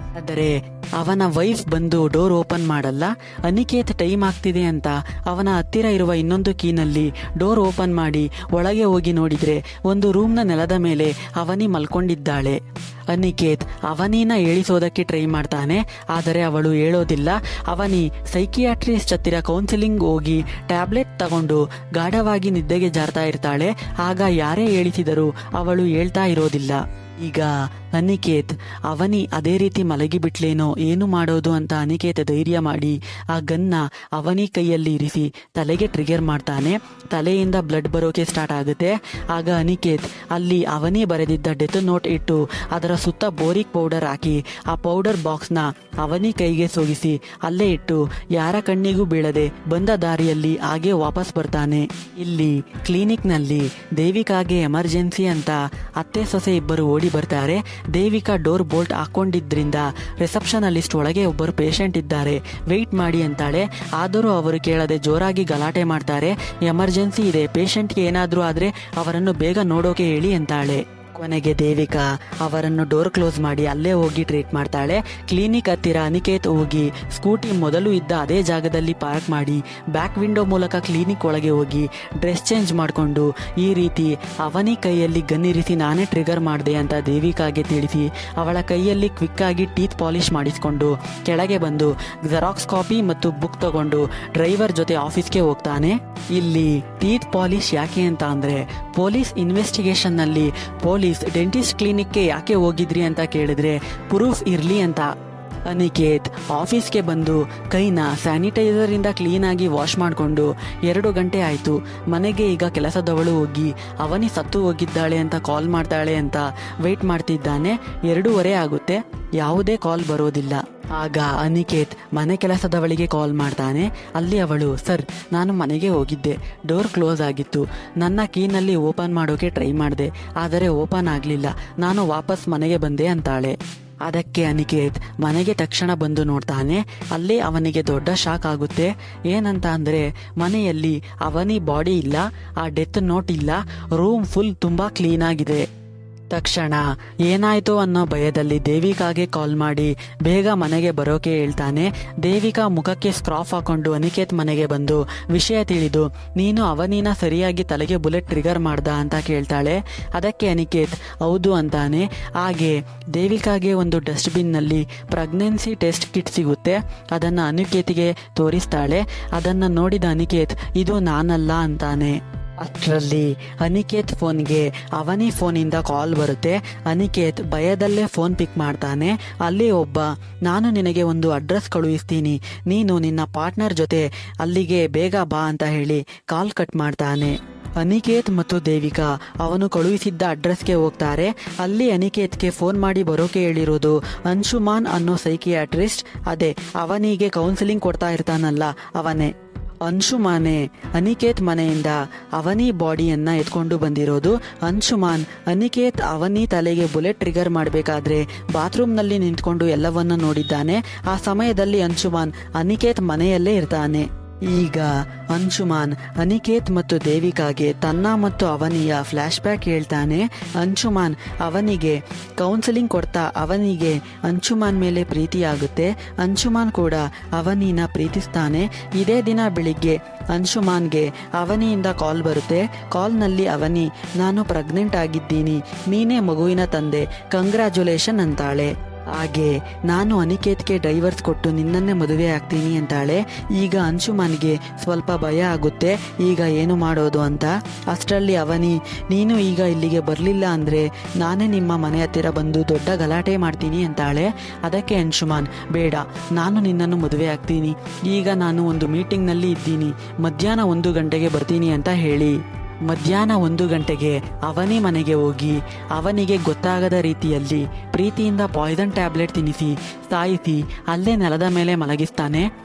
ಆದರೆ ಅವನ ವೈಫ್ ಬಂದು ಡೋರ್ ಓಪನ್ ಮಾಡಲ್ಲ ಅನಿಕೇತ್ ಟೈಮ್ ಆಗ್ತಿದೆ ಅಂತ ಅವನ ಹತ್ತಿರ ಇರುವ ಇನ್ನೊಂದು ಕೀನಲ್ಲಿ ಡೋರ್ ಓಪನ್ ಮಾಡಿ ಒಳಗೆ ಹೋಗಿ ನೋಡಿದ್ರೆ ಒಂದು ರೂಮ್ನ ನೆಲದ ಮೇಲೆ ಅವನಿ ಮಲ್ಕೊಂಡಿದ್ದಾಳೆ ಅನಿಕೇತ್ ಅವನಿನ ಏಳಿಸೋದಕ್ಕೆ ಟ್ರೈ ಮಾಡ್ತಾನೆ ಆದರೆ ಅವಳು ಹೇಳೋದಿಲ್ಲ ಅವನಿ ಸೈಕಿಯಾಟ್ರಿಸ್ಟ್ ಹತ್ತಿರ ಕೌನ್ಸಿಲಿಂಗ್ ಹೋಗಿ ಟ್ಯಾಬ್ಲೆಟ್ ತಗೊಂಡು ಗಾಢವಾಗಿ ನಿದ್ದೆಗೆ ಜಾರ್ತಾ ಇರ್ತಾಳೆ ಆಗ ಯಾರೇ ಹೇಳಿಸಿದರೂ ಅವಳು ಹೇಳ್ತಾ ಇರೋದಿಲ್ಲ ಈಗ ಅನಿಕೇತ್ ಅವನಿ ಅದೇ ರೀತಿ ಮಲಗಿಬಿಟ್ಲೇನೋ ಏನು ಮಾಡೋದು ಅಂತ ಅನಿಕೇತ್ ಧೈರ್ಯ ಮಾಡಿ ಆ ಗನ್ನ ಅವನಿ ಕೈಯಲ್ಲಿ ಇರಿಸಿ ತಲೆಗೆ ಟ್ರಿಗರ್ ಮಾಡ್ತಾನೆ ತಲೆಯಿಂದ ಬ್ಲಡ್ ಬರೋಕೆ ಸ್ಟಾರ್ಟ್ ಆಗುತ್ತೆ ಆಗ ಅನಿಕೇತ್ ಅಲ್ಲಿ ಅವನಿ ಬರೆದಿದ್ದ ಡೆತ್ ನೋಟ್ ಇಟ್ಟು ಅದರ ಸುತ್ತ ಬೋರಿಕ್ ಪೌಡರ್ ಹಾಕಿ ಆ ಪೌಡರ್ ಬಾಕ್ಸ್ನ ಅವನಿ ಕೈಗೆ ಸೋಗಿಸಿ ಅಲ್ಲೇ ಇಟ್ಟು ಯಾರ ಕಣ್ಣಿಗೂ ಬೀಳದೆ ಬಂದ ದಾರಿಯಲ್ಲಿ ಹಾಗೆ ವಾಪಸ್ ಬರ್ತಾನೆ ಇಲ್ಲಿ ಕ್ಲಿನಿಕ್ನಲ್ಲಿ ದೇವಿಕಾಗೆ ಎಮರ್ಜೆನ್ಸಿ ಅಂತ ಅತ್ತೆ ಸೊಸೆ ಇಬ್ಬರು ಓಡಿ ಬರ್ತಾರೆ ದೇವಿಕಾ ಡೋರ್ ಬೋಲ್ಟ್ ಹಾಕೊಂಡಿದ್ರಿಂದ ರಿಸೆಪ್ಷನಲಿಸ್ಟ್ ಒಳಗೆ ಒಬ್ಬರು ಪೇಷಂಟ್ ಇದ್ದಾರೆ ವೆಯ್ಟ್ ಮಾಡಿ ಅಂತಾಳೆ ಆದರೂ ಅವರು ಕೇಳದೆ ಜೋರಾಗಿ ಗಲಾಟೆ ಮಾಡ್ತಾರೆ ಎಮರ್ಜೆನ್ಸಿ ಇದೆ ಪೇಷಂಟ್ಗೆ ಏನಾದರೂ ಆದರೆ ಅವರನ್ನು ಬೇಗ ನೋಡೋಕೆ ಹೇಳಿ ಅಂತಾಳೆ ಕೊನೆಗೆ ದೇವಿಕಾ ಅವರನ್ನು ಡೋರ್ ಕ್ಲೋಸ್ ಮಾಡಿ ಅಲ್ಲೇ ಹೋಗಿ ಟ್ರೀಟ್ ಮಾಡ್ತಾಳೆ ಕ್ಲಿನಿಕ್ ಹತ್ತಿರ ಅನಿಕೇತ್ ಹೋಗಿ ಸ್ಕೂಟಿ ಮೊದಲು ಇದ್ದ ಅದೇ ಜಾಗದಲ್ಲಿ ಪಾರ್ಕ್ ಮಾಡಿ ಬ್ಯಾಕ್ ವಿಂಡೋ ಮೂಲಕ ಕ್ಲಿನಿಕ್ ಒಳಗೆ ಹೋಗಿ ಡ್ರೆಸ್ ಚೇಂಜ್ ಮಾಡಿಕೊಂಡು ಈ ರೀತಿ ಅವನಿ ಕೈಯಲ್ಲಿ ಗನ್ನಿರಿಸಿ ನಾನೇ ಟ್ರಿಗರ್ ಮಾಡಿದೆ ಅಂತ ದೇವಿಕಾಗೆ ತಿಳಿಸಿ ಅವಳ ಕೈಯಲ್ಲಿ ಕ್ವಿಕ್ ಆಗಿ ಟೀತ್ ಪಾಲಿಶ್ ಮಾಡಿಸ್ಕೊಂಡು ಕೆಳಗೆ ಬಂದು ಜೆರಾಕ್ಸ್ ಕಾಪಿ ಮತ್ತು ಬುಕ್ ತಗೊಂಡು ಡ್ರೈವರ್ ಜೊತೆ ಆಫೀಸ್ಗೆ ಹೋಗ್ತಾನೆ ಇಲ್ಲಿ ಟೀತ್ ಪಾಲಿಶ್ ಯಾಕೆ ಅಂತ ಅಂದ್ರೆ ಪೊಲೀಸ್ ಇನ್ವೆಸ್ಟಿಗೇಷನ್ ನಲ್ಲಿ ಪೊಲೀಸ್ ಡೆಂಟಿಸ್ಟ್ ಕ್ಲಿನಿಕ್ಗೆ ಯಾಕೆ ಹೋಗಿದ್ರಿ ಅಂತ ಕೇಳಿದ್ರೆ ಪ್ರೂಫ್ ಇರ್ಲಿ ಅಂತ ಅನಿಕೇತ್ ಆಫೀಸ್ಗೆ ಬಂದು ಕೈನ ಸ್ಯಾನಿಟೈಸರ್ ಇಂದ ಕ್ಲೀನ್ ಆಗಿ ವಾಶ್ ಮಾಡಿಕೊಂಡು ಎರಡು ಗಂಟೆ ಆಯ್ತು ಮನೆಗೆ ಈಗ ಕೆಲಸದವಳು ಹೋಗಿ ಅವನಿ ಸತ್ತು ಹೋಗಿದ್ದಾಳೆ ಅಂತ ಕಾಲ್ ಮಾಡ್ತಾಳೆ ಅಂತ ವೇಟ್ ಮಾಡ್ತಿದ್ದಾನೆ ಎರಡೂವರೆ ಆಗುತ್ತೆ ಯಾವುದೇ ಕಾಲ್ ಬರೋದಿಲ್ಲ ಆಗ ಅನಿಕೇತ್ ಮನೆ ಕೆಲಸದವಳಿಗೆ ಕಾಲ್ ಮಾಡ್ತಾನೆ ಅಲ್ಲಿ ಅವಳು ಸರ್ ನಾನು ಮನೆಗೆ ಹೋಗಿದ್ದೆ ಡೋರ್ ಕ್ಲೋಸ್ ಆಗಿತ್ತು ನನ್ನ ಕೀನಲ್ಲಿ ಓಪನ್ ಮಾಡೋಕೆ ಟ್ರೈ ಮಾಡಿದೆ ಆದರೆ ಓಪನ್ ಆಗಲಿಲ್ಲ ನಾನು ವಾಪಸ್ ಮನೆಗೆ ಬಂದೆ ಅಂತಾಳೆ ಅದಕ್ಕೆ ಅನಿಕೇತ್ ಮನೆಗೆ ತಕ್ಷಣ ಬಂದು ನೋಡ್ತಾನೆ ಅಲ್ಲಿ ಅವನಿಗೆ ದೊಡ್ಡ ಶಾಕ್ ಆಗುತ್ತೆ ಏನಂತ ಅಂದರೆ ಮನೆಯಲ್ಲಿ ಅವನಿ ಬಾಡಿ ಇಲ್ಲ ಆ ಡೆತ್ ನೋಟ್ ಇಲ್ಲ ರೂಮ್ ಫುಲ್ ತುಂಬ ಕ್ಲೀನ್ ಆಗಿದೆ ತಕ್ಷಣ ಏನಾಯ್ತು ಅನ್ನೋ ಭಯದಲ್ಲಿ ದೇವಿಕಾಗೆ ಕಾಲ್ ಮಾಡಿ ಬೇಗ ಮನೆಗೆ ಬರೋಕೆ ಹೇಳ್ತಾನೆ ದೇವಿಕಾ ಮುಖಕ್ಕೆ ಸ್ಕ್ರಾಫ್ ಹಾಕೊಂಡು ಅನಿಕೇತ್ ಮನೆಗೆ ಬಂದು ವಿಷಯ ತಿಳಿದು ನೀನು ಅವನಿನ ಸರಿಯಾಗಿ ತಲೆಗೆ ಬುಲೆಟ್ ಟ್ರಿಗರ್ ಮಾಡ್ದ ಅಂತ ಕೇಳ್ತಾಳೆ ಅದಕ್ಕೆ ಅನಿಕೇತ್ ಹೌದು ಅಂತಾನೆ ಹಾಗೆ ದೇವಿಕಾಗೆ ಒಂದು ಡಸ್ಟ್ಬಿನ್ನಲ್ಲಿ ಪ್ರೆಗ್ನೆನ್ಸಿ ಟೆಸ್ಟ್ ಕಿಟ್ ಸಿಗುತ್ತೆ ಅದನ್ನು ಅನಿಕೇತಿಗೆ ತೋರಿಸ್ತಾಳೆ ಅದನ್ನು ನೋಡಿದ ಅನಿಕೇತ್ ಇದು ನಾನಲ್ಲ ಅಂತಾನೆ ಅಷ್ಟರಲ್ಲಿ ಅನಿಕೇತ್ ಫೋನ್ಗೆ ಅವನಿ ಫೋನಿಂದ ಕಾಲ್ ಬರುತ್ತೆ ಅನಿಕೇತ್ ಭಯದಲ್ಲೇ ಫೋನ್ ಪಿಕ್ ಮಾಡ್ತಾನೆ ಅಲ್ಲಿ ಒಬ್ಬ ನಾನು ನಿನಗೆ ಒಂದು ಅಡ್ರೆಸ್ ಕಳುಹಿಸ್ತೀನಿ ನೀನು ನಿನ್ನ ಪಾರ್ಟ್ನರ್ ಜೊತೆ ಅಲ್ಲಿಗೆ ಬೇಗ ಬಾ ಅಂತ ಹೇಳಿ ಕಾಲ್ ಕಟ್ ಮಾಡ್ತಾನೆ ಅನಿಕೇತ್ ಮತ್ತು ದೇವಿಕಾ ಅವನು ಕಳುಹಿಸಿದ್ದ ಅಡ್ರೆಸ್ಗೆ ಹೋಗ್ತಾರೆ ಅಲ್ಲಿ ಅನಿಕೇತ್ಗೆ ಫೋನ್ ಮಾಡಿ ಬರೋಕೆ ಹೇಳಿರೋದು ಅಂಶುಮಾನ್ ಅನ್ನೋ ಸೈಕಿಯಾಟ್ರಿಸ್ಟ್ ಅದೇ ಅವನಿಗೆ ಕೌನ್ಸಿಲಿಂಗ್ ಕೊಡ್ತಾ ಇರ್ತಾನಲ್ಲ ಅವನೇ ಅಂಶುಮಾನೆ ಅನಿಕೇತ್ ಮನೆಯಿಂದ ಅವನಿ ಬಾಡಿಯನ್ನ ಎತ್ಕೊಂಡು ಬಂದಿರೋದು ಅಂಶುಮಾನ್ ಅನಿಕೇತ್ ಅವನಿ ತಲೆಗೆ ಬುಲೆಟ್ ಟ್ರಿಗರ್ ಮಾಡಬೇಕಾದ್ರೆ ಬಾತ್ರೂಮ್ನಲ್ಲಿ ನಿಂತ್ಕೊಂಡು ಎಲ್ಲವನ್ನ ನೋಡಿದ್ದಾನೆ ಆ ಸಮಯದಲ್ಲಿ ಅಂಶುಮಾನ್ ಅನಿಕೇತ್ ಮನೆಯಲ್ಲೇ ಇರ್ತಾನೆ ಈಗ ಅಂಶುಮಾನ್ ಅನಿಕೇತ್ ಮತ್ತು ದೇವಿಕಾಗೆ ತನ್ನ ಮತ್ತು ಅವನಿಯ ಫ್ಲ್ಯಾಶ್ ಬ್ಯಾಕ್ ಹೇಳ್ತಾನೆ ಅಂಶುಮಾನ್ ಅವನಿಗೆ ಕೌನ್ಸಿಲಿಂಗ್ ಕೊಡ್ತಾ ಅವನಿಗೆ ಅಂಶುಮಾನ್ ಮೇಲೆ ಪ್ರೀತಿಯಾಗುತ್ತೆ ಅಂಶುಮಾನ್ ಕೂಡ ಅವನಿನ ಪ್ರೀತಿಸ್ತಾನೆ ಇದೇ ದಿನ ಬೆಳಿಗ್ಗೆ ಅಂಶುಮಾನ್ಗೆ ಅವನಿಯಿಂದ ಕಾಲ್ ಬರುತ್ತೆ ಕಾಲ್ನಲ್ಲಿ ಅವನಿ ನಾನು ಪ್ರೆಗ್ನೆಂಟ್ ಆಗಿದ್ದೀನಿ ನೀನೇ ಮಗುವಿನ ತಂದೆ ಕಂಗ್ರ್ಯಾಚುಲೇಷನ್ ಅಂತಾಳೆ ಹಾಗೆ ನಾನು ಅನಿಕೇತ್ಗೆ ಡೈವರ್ಸ್ ಕೊಟ್ಟು ನಿನ್ನನ್ನೇ ಮದುವೆ ಆಗ್ತೀನಿ ಅಂತಾಳೆ ಈಗ ಅಂಶುಮಾನ್ಗೆ ಸ್ವಲ್ಪ ಭಯ ಆಗುತ್ತೆ ಈಗ ಏನು ಮಾಡೋದು ಅಂತ ಅಷ್ಟರಲ್ಲಿ ಅವನಿ ನೀನು ಈಗ ಇಲ್ಲಿಗೆ ಬರಲಿಲ್ಲ ಅಂದರೆ ನಾನೇ ನಿಮ್ಮ ಮನೆ ಹತ್ತಿರ ಬಂದು ದೊಡ್ಡ ಗಲಾಟೆ ಮಾಡ್ತೀನಿ ಅಂತಾಳೆ ಅದಕ್ಕೆ ಅಂಶುಮಾನ್ ಬೇಡ ನಾನು ನಿನ್ನನ್ನು ಮದುವೆ ಆಗ್ತೀನಿ ಈಗ ನಾನು ಒಂದು ಮೀಟಿಂಗ್ನಲ್ಲಿ ಇದ್ದೀನಿ ಮಧ್ಯಾಹ್ನ ಒಂದು ಗಂಟೆಗೆ ಬರ್ತೀನಿ ಅಂತ ಹೇಳಿ ಮಧ್ಯಾಹ್ನ ಒಂದು ಗಂಟೆಗೆ ಅವನಿ ಮನೆಗೆ ಹೋಗಿ ಅವನಿಗೆ ಗೊತ್ತಾಗದ ರೀತಿಯಲ್ಲಿ ಪ್ರೀತಿಯಿಂದ ಪಾಯ್ಸನ್ ಟ್ಯಾಬ್ಲೆಟ್ ತಿನ್ನಿಸಿ ಸಾಯಿಸಿ ಅಲ್ಲೇ ನೆಲದ ಮೇಲೆ ಮಲಗಿಸ್ತಾನೆ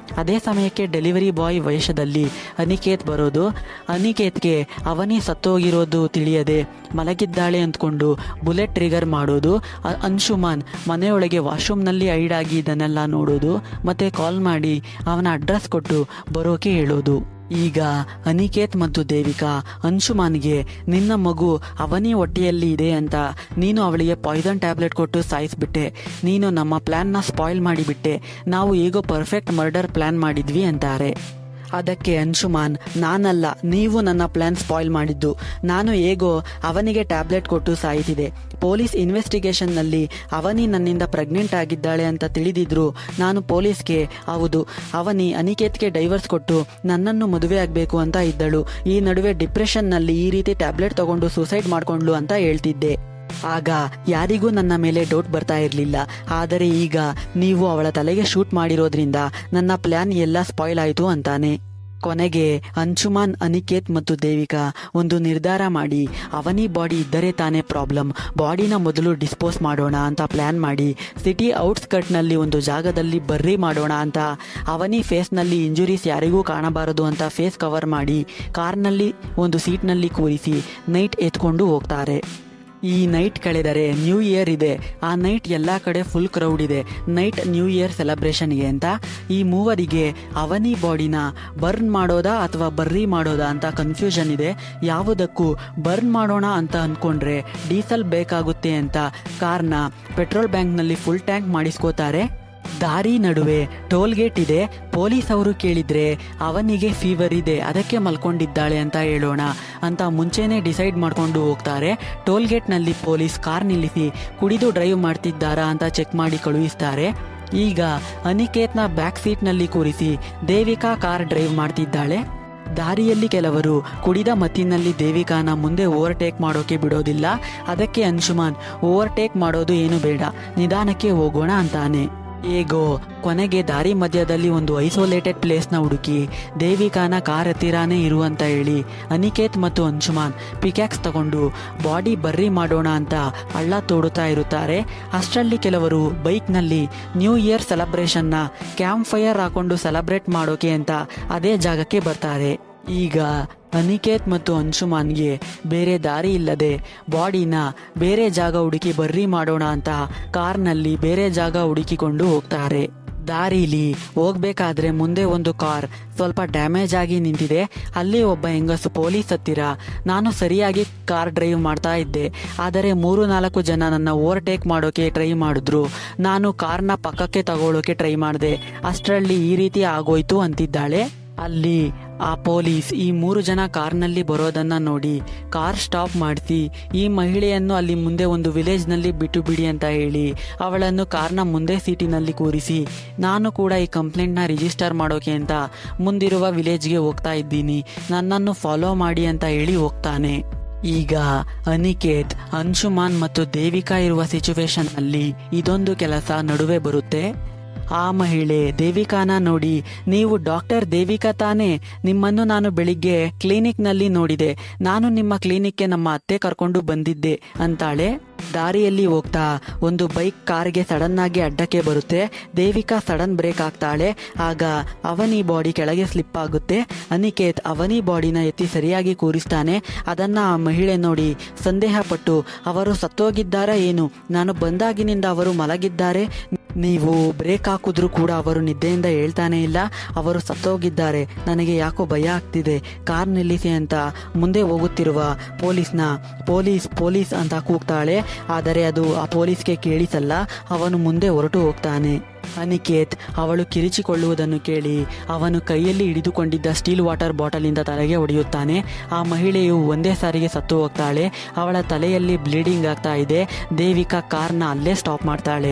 ಅದೇ ಸಮಯಕ್ಕೆ ಡೆಲಿವರಿ ಬಾಯ್ ವೇಷದಲ್ಲಿ ಅನಿಕೇತ್ ಬರೋದು ಅನಿಕೇತ್ಗೆ ಅವನಿ ಸತ್ತೋಗಿರೋದು ತಿಳಿಯದೆ ಮಲಗಿದ್ದಾಳೆ ಅಂದ್ಕೊಂಡು ಬುಲೆಟ್ ಟ್ರಿಗರ್ ಮಾಡೋದು ಅ- ಅನ್ಶುಮಾನ್ ಮನೆಯೊಳಗೆ ವಾಶ್ರೂಮ್ನಲ್ಲಿ ಐಡಾಗಿ ಇದನ್ನೆಲ್ಲ ನೋಡೋದು ಮತ್ತೆ ಕಾಲ್ ಮಾಡಿ ಅವನ ಅಡ್ರೆಸ್ ಕೊಟ್ಟು ಬರೋಕೆ ಹೇಳೋದು ಈಗ ಅನಿಕೇತ್ ಮತ್ತು ದೇವಿಕಾ ಅನ್ಶುಮಾನ್ಗೆ ನಿನ್ನ ಮಗು ಅವನಿ ಹೊಟ್ಟೆಯಲ್ಲಿ ಇದೆ ಅಂತ ನೀನು ಅವಳಿಗೆ ಪಾಯ್ಸನ್ ಟ್ಯಾಬ್ಲೆಟ್ ಕೊಟ್ಟು ಸಾಯಿಸ್ಬಿಟ್ಟೆ ನೀನು ನಮ್ಮ ಪ್ಲ್ಯಾನ್ನ ಸ್ಪಾಯ್ಲ್ ಮಾಡಿಬಿಟ್ಟೆ ನಾವು ಹೇಗೋ ಪರ್ಫೆಕ್ಟ್ ಮರ್ಡರ್ ಪ್ಲ್ಯಾನ್ ಮಾಡಿದ್ವಿ ಅಂತಾರೆ ಅದಕ್ಕೆ ಅಂಶುಮಾನ್ ನಾನಲ್ಲ ನೀವು ನನ್ನ ಪ್ಲಾನ್ ಸ್ಪಾಯ್ಲ್ ಮಾಡಿದ್ದು ನಾನು ಹೇಗೋ ಅವನಿಗೆ ಟ್ಯಾಬ್ಲೆಟ್ ಕೊಟ್ಟು ಸಾಯಿಸಿದೆ ಪೊಲೀಸ್ ಇನ್ವೆಸ್ಟಿಗೇಷನ್ನಲ್ಲಿ ಅವನಿ ನನ್ನಿಂದ ಪ್ರೆಗ್ನೆಂಟ್ ಆಗಿದ್ದಾಳೆ ಅಂತ ತಿಳಿದಿದ್ರು ನಾನು ಪೊಲೀಸ್ಗೆ ಹೌದು ಅವನಿ ಅನಿಕೇತ್ಗೆ ಡೈವರ್ಸ್ ಕೊಟ್ಟು ನನ್ನನ್ನು ಮದುವೆ ಆಗಬೇಕು ಅಂತ ಇದ್ದಳು ಈ ನಡುವೆ ಡಿಪ್ರೆಷನ್ನಲ್ಲಿ ಈ ರೀತಿ ಟ್ಯಾಬ್ಲೆಟ್ ತಗೊಂಡು ಸೂಸೈಡ್ ಮಾಡ್ಕೊಂಡ್ಲು ಅಂತ ಹೇಳ್ತಿದ್ದೆ ಆಗ ಯಾರಿಗೂ ನನ್ನ ಮೇಲೆ ಡೌಟ್ ಬರ್ತಾ ಇರಲಿಲ್ಲ ಆದರೆ ಈಗ ನೀವು ಅವಳ ತಲೆಗೆ ಶೂಟ್ ಮಾಡಿರೋದ್ರಿಂದ ನನ್ನ ಪ್ಲಾನ್ ಎಲ್ಲ ಸ್ಪಾಯ್ಲ್ ಆಯಿತು ಅಂತಾನೆ ಕೊನೆಗೆ ಅಂಶುಮಾನ್ ಅನಿಕೇತ್ ಮತ್ತು ದೇವಿಕಾ ಒಂದು ನಿರ್ಧಾರ ಮಾಡಿ ಅವನಿ ಬಾಡಿ ಇದ್ದರೆ ತಾನೇ ಪ್ರಾಬ್ಲಮ್ ಬಾಡಿನ ಮೊದಲು ಡಿಸ್ಪೋಸ್ ಮಾಡೋಣ ಅಂತ ಪ್ಲಾನ್ ಮಾಡಿ ಸಿಟಿ ಔಟ್ಸ್ಕರ್ಟ್ನಲ್ಲಿ ಒಂದು ಜಾಗದಲ್ಲಿ ಬರ್ರಿ ಮಾಡೋಣ ಅಂತ ಅವನಿ ಫೇಸ್ನಲ್ಲಿ ಇಂಜುರೀಸ್ ಯಾರಿಗೂ ಕಾಣಬಾರದು ಅಂತ ಫೇಸ್ ಕವರ್ ಮಾಡಿ ಕಾರ್ನಲ್ಲಿ ಒಂದು ಸೀಟ್ನಲ್ಲಿ ಕೂರಿಸಿ ನೈಟ್ ಎತ್ಕೊಂಡು ಹೋಗ್ತಾರೆ ಈ ನೈಟ್ ಕಳೆದರೆ ನ್ಯೂ ಇಯರ್ ಇದೆ ಆ ನೈಟ್ ಎಲ್ಲ ಕಡೆ ಫುಲ್ ಕ್ರೌಡ್ ಇದೆ ನೈಟ್ ನ್ಯೂ ಇಯರ್ ಸೆಲೆಬ್ರೇಷನ್ಗೆ ಅಂತ ಈ ಮೂವರಿಗೆ ಅವನಿ ಬಾಡಿನ ಬರ್ನ್ ಮಾಡೋದಾ ಅಥವಾ ಬರ್ರಿ ಮಾಡೋದಾ ಅಂತ ಕನ್ಫ್ಯೂಷನ್ ಇದೆ ಯಾವುದಕ್ಕೂ ಬರ್ನ್ ಮಾಡೋಣ ಅಂತ ಅಂದ್ಕೊಂಡ್ರೆ ಡೀಸೆಲ್ ಬೇಕಾಗುತ್ತೆ ಅಂತ ಕಾರ್ನ ಪೆಟ್ರೋಲ್ ಬ್ಯಾಂಕ್ನಲ್ಲಿ ಫುಲ್ ಟ್ಯಾಂಕ್ ಮಾಡಿಸ್ಕೋತಾರೆ ದಾರಿ ನಡುವೆ ಟೋಲ್ ಗೇಟ್ ಇದೆ ಪೊಲೀಸ್ ಅವರು ಕೇಳಿದ್ರೆ ಅವನಿಗೆ ಫೀವರ್ ಇದೆ ಅದಕ್ಕೆ ಮಲ್ಕೊಂಡಿದ್ದಾಳೆ ಅಂತ ಹೇಳೋಣ ಅಂತ ಮುಂಚೆನೆ ಡಿಸೈಡ್ ಮಾಡ್ಕೊಂಡು ಹೋಗ್ತಾರೆ ಟೋಲ್ ಗೇಟ್ನಲ್ಲಿ ಪೊಲೀಸ್ ಕಾರ್ ನಿಲ್ಲಿಸಿ ಕುಡಿದು ಡ್ರೈವ್ ಮಾಡ್ತಿದ್ದಾರಾ ಅಂತ ಚೆಕ್ ಮಾಡಿ ಕಳುಹಿಸ್ತಾರೆ ಈಗ ಅನಿಕೇತ್ನ ಬ್ಯಾಕ್ ಸೀಟ್ನಲ್ಲಿ ಕೂರಿಸಿ ದೇವಿಕಾ ಕಾರ್ ಡ್ರೈವ್ ಮಾಡ್ತಿದ್ದಾಳೆ ದಾರಿಯಲ್ಲಿ ಕೆಲವರು ಕುಡಿದ ಮತ್ತಿನಲ್ಲಿ ದೇವಿಕಾನ ಮುಂದೆ ಓವರ್ಟೇಕ್ ಮಾಡೋಕೆ ಬಿಡೋದಿಲ್ಲ ಅದಕ್ಕೆ ಅಂಶುಮಾನ್ ಓವರ್ಟೇಕ್ ಮಾಡೋದು ಏನು ಬೇಡ ನಿಧಾನಕ್ಕೆ ಹೋಗೋಣ ಅಂತಾನೆ ಹೇಗೋ ಕೊನೆಗೆ ದಾರಿ ಮಧ್ಯದಲ್ಲಿ ಒಂದು ಐಸೋಲೇಟೆಡ್ ಪ್ಲೇಸ್ನ ಹುಡುಕಿ ದೇವಿಕಾನ ಕಾರ್ ಹತ್ತಿರಾನೇ ಇರು ಅಂತ ಹೇಳಿ ಅನಿಕೇತ್ ಮತ್ತು ಅಂಶುಮಾನ್ ಪಿಕ್ಯಾಕ್ಸ್ ತಗೊಂಡು ಬಾಡಿ ಬರ್ರಿ ಮಾಡೋಣ ಅಂತ ಹಳ್ಳ ತೋಡುತ್ತಾ ಇರುತ್ತಾರೆ ಅಷ್ಟರಲ್ಲಿ ಕೆಲವರು ಬೈಕ್ನಲ್ಲಿ ನ್ಯೂ ಇಯರ್ ಸೆಲೆಬ್ರೇಷನ್ನ ಕ್ಯಾಂಪ್ ಫೈರ್ ಹಾಕೊಂಡು ಸೆಲೆಬ್ರೇಟ್ ಮಾಡೋಕೆ ಅಂತ ಅದೇ ಜಾಗಕ್ಕೆ ಬರ್ತಾರೆ ಈಗ ಅನಿಕೇತ್ ಮತ್ತು ಅಂಶುಮಾನ್ಗೆ ಬೇರೆ ದಾರಿ ಇಲ್ಲದೆ ಬಾಡಿನ ಬೇರೆ ಜಾಗ ಹುಡುಕಿ ಬರ್ರಿ ಮಾಡೋಣ ಅಂತ ಕಾರ್ನಲ್ಲಿ ಬೇರೆ ಜಾಗ ಹುಡುಕಿಕೊಂಡು ಹೋಗ್ತಾರೆ ದಾರಿಲಿ ಹೋಗ್ಬೇಕಾದ್ರೆ ಮುಂದೆ ಒಂದು ಕಾರ್ ಸ್ವಲ್ಪ ಡ್ಯಾಮೇಜ್ ಆಗಿ ನಿಂತಿದೆ ಅಲ್ಲಿ ಒಬ್ಬ ಹೆಂಗಸು ಪೊಲೀಸ್ ಹತ್ತಿರ ನಾನು ಸರಿಯಾಗಿ ಕಾರ್ ಡ್ರೈವ್ ಮಾಡ್ತಾ ಇದ್ದೆ ಆದರೆ ಮೂರು ನಾಲ್ಕು ಜನ ನನ್ನ ಓವರ್ಟೇಕ್ ಮಾಡೋಕೆ ಟ್ರೈ ಮಾಡಿದ್ರು ನಾನು ಕಾರ್ನ ಪಕ್ಕಕ್ಕೆ ತಗೊಳ್ಳೋಕೆ ಟ್ರೈ ಮಾಡಿದೆ ಅಷ್ಟರಲ್ಲಿ ಈ ರೀತಿ ಆಗೋಯ್ತು ಅಂತಿದ್ದಾಳೆ ಅಲ್ಲಿ ಆ ಪೊಲೀಸ್ ಈ ಮೂರು ಜನ ಕಾರ್ನಲ್ಲಿ ಬರೋದನ್ನ ನೋಡಿ ಕಾರ್ ಸ್ಟಾಪ್ ಮಾಡಿಸಿ ಈ ಮಹಿಳೆಯನ್ನು ಅಲ್ಲಿ ಮುಂದೆ ಒಂದು ವಿಲೇಜ್ನಲ್ಲಿ ಬಿಟ್ಟು ಬಿಡಿ ಅಂತ ಹೇಳಿ ಅವಳನ್ನು ಕಾರ್ನ ಮುಂದೆ ಸೀಟಿನಲ್ಲಿ ಕೂರಿಸಿ ನಾನು ಕೂಡ ಈ ಕಂಪ್ಲೇಂಟ್ನ ರಿಜಿಸ್ಟರ್ ಮಾಡೋಕೆ ಅಂತ ಮುಂದಿರುವ ವಿಲೇಜ್ಗೆ ಹೋಗ್ತಾ ಇದ್ದೀನಿ ನನ್ನನ್ನು ಫಾಲೋ ಮಾಡಿ ಅಂತ ಹೇಳಿ ಹೋಗ್ತಾನೆ ಈಗ ಅನಿಕೇತ್ ಅಂಶುಮಾನ್ ಮತ್ತು ದೇವಿಕಾ ಇರುವ ಸಿಚುವೇಶನ್ ಅಲ್ಲಿ ಇದೊಂದು ಕೆಲಸ ನಡುವೆ ಬರುತ್ತೆ ಆ ಮಹಿಳೆ ದೇವಿಕಾನ ನೋಡಿ ನೀವು ಡಾಕ್ಟರ್ ದೇವಿಕಾ ತಾನೇ ನಿಮ್ಮನ್ನು ನಾನು ಬೆಳಿಗ್ಗೆ ಕ್ಲಿನಿಕ್ನಲ್ಲಿ ನೋಡಿದೆ ನಾನು ನಿಮ್ಮ ಕ್ಲಿನಿಕ್ಗೆ ನಮ್ಮ ಅತ್ತೆ ಕರ್ಕೊಂಡು ಬಂದಿದ್ದೆ ಅಂತಾಳೆ ದಾರಿಯಲ್ಲಿ ಹೋಗ್ತಾ ಒಂದು ಬೈಕ್ ಕಾರ್ಗೆ ಸಡನ್ ಆಗಿ ಅಡ್ಡಕ್ಕೆ ಬರುತ್ತೆ ದೇವಿಕಾ ಸಡನ್ ಬ್ರೇಕ್ ಆಗ್ತಾಳೆ ಆಗ ಅವನಿ ಬಾಡಿ ಕೆಳಗೆ ಸ್ಲಿಪ್ ಆಗುತ್ತೆ ಅನಿಕೇತ್ ಅವನಿ ಬಾಡಿನ ಎತ್ತಿ ಸರಿಯಾಗಿ ಕೂರಿಸ್ತಾನೆ ಅದನ್ನ ಆ ಮಹಿಳೆ ನೋಡಿ ಸಂದೇಹ ಪಟ್ಟು ಅವರು ಸತ್ತೋಗಿದ್ದಾರಾ ಏನು ನಾನು ಬಂದಾಗಿನಿಂದ ಅವರು ಮಲಗಿದ್ದಾರೆ ನೀವು ಬ್ರೇಕ್ ಹಾಕಿದ್ರು ಕೂಡ ಅವರು ನಿದ್ದೆಯಿಂದ ಹೇಳ್ತಾನೆ ಇಲ್ಲ ಅವರು ಸತ್ತೋಗಿದ್ದಾರೆ ನನಗೆ ಯಾಕೋ ಭಯ ಆಗ್ತಿದೆ ಕಾರ್ ನಿಲ್ಲಿಸಿ ಅಂತ ಮುಂದೆ ಹೋಗುತ್ತಿರುವ ಪೊಲೀಸ್ನ ಪೊಲೀಸ್ ಪೊಲೀಸ್ ಅಂತ ಕೂಗ್ತಾಳೆ ಆದರೆ ಅದು ಆ ಪೊಲೀಸ್ಗೆ ಕೇಳಿಸಲ್ಲ ಅವನು ಮುಂದೆ ಹೊರಟು ಹೋಗ್ತಾನೆ ಅನಿಕೇತ್ ಅವಳು ಕಿರಿಚಿಕೊಳ್ಳುವುದನ್ನು ಕೇಳಿ ಅವನು ಕೈಯಲ್ಲಿ ಹಿಡಿದುಕೊಂಡಿದ್ದ ಸ್ಟೀಲ್ ವಾಟರ್ ಬಾಟಲಿಂದ ತಲೆಗೆ ಹೊಡೆಯುತ್ತಾನೆ ಆ ಮಹಿಳೆಯು ಒಂದೇ ಸಾರಿಗೆ ಸತ್ತು ಹೋಗ್ತಾಳೆ ಅವಳ ತಲೆಯಲ್ಲಿ ಬ್ಲೀಡಿಂಗ್ ಆಗ್ತಾ ಇದೆ ದೇವಿಕಾ ಕಾರ್ನ ಅಲ್ಲೇ ಸ್ಟಾಪ್ ಮಾಡ್ತಾಳೆ